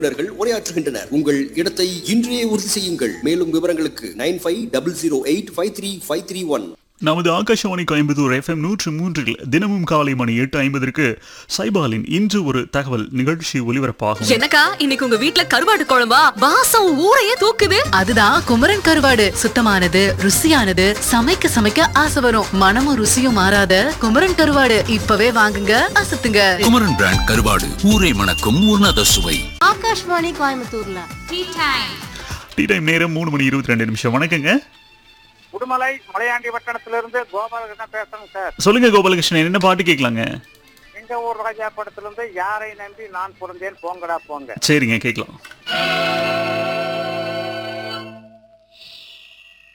நிபுணர்கள் உரையாற்றுகின்றனர் உங்கள் இடத்தை இன்றையே உறுதி செய்யுங்கள் மேலும் விவரங்களுக்கு nine five double zero eight five three five three one நமது ஆகாஷவாணி கோயம்புத்தூர் எஃப்எம் நூற்று மூன்றில் தினமும் காலை மணி எட்டு ஐம்பதற்கு சைபாலின் இன்று ஒரு தகவல் நிகழ்ச்சி ஒலிபரப்பாகும் எனக்கா இன்னைக்கு உங்க வீட்ல கருவாடு குழம்பா வாசம் ஊரையே தூக்குது அதுதான் குமரன் கருவாடு சுத்தமானது ருசியானது சமைக்க சமைக்க ஆசை வரும் மனமும் ருசியும் மாறாத குமரன் கருவாடு இப்பவே வாங்குங்க அசத்துங்க குமரன் பிராண்ட் கருவாடு ஊரை மணக்கும் உன்னத சுவை ஆகாஷ்வாணி கோயம்புத்தூர்ல டீ டைம் நேரம் மூணு மணி இருபத்தி ரெண்டு நிமிஷம் வணக்கங்க உடுமலை மலையாண்டி வட்டணத்திலிருந்து கோபாலகிருஷ்ணன் பேசுறேங்க சார் சொல்லுங்க கோபாலகிருஷ்ணன் என்ன பாட்டு கேட்கலாங்க எங்க ஊர் ராஜா படத்திலிருந்து யாரை நம்பி நான் பிறந்தேன் போங்கடா போங்க சரிங்க கேட்கலாம்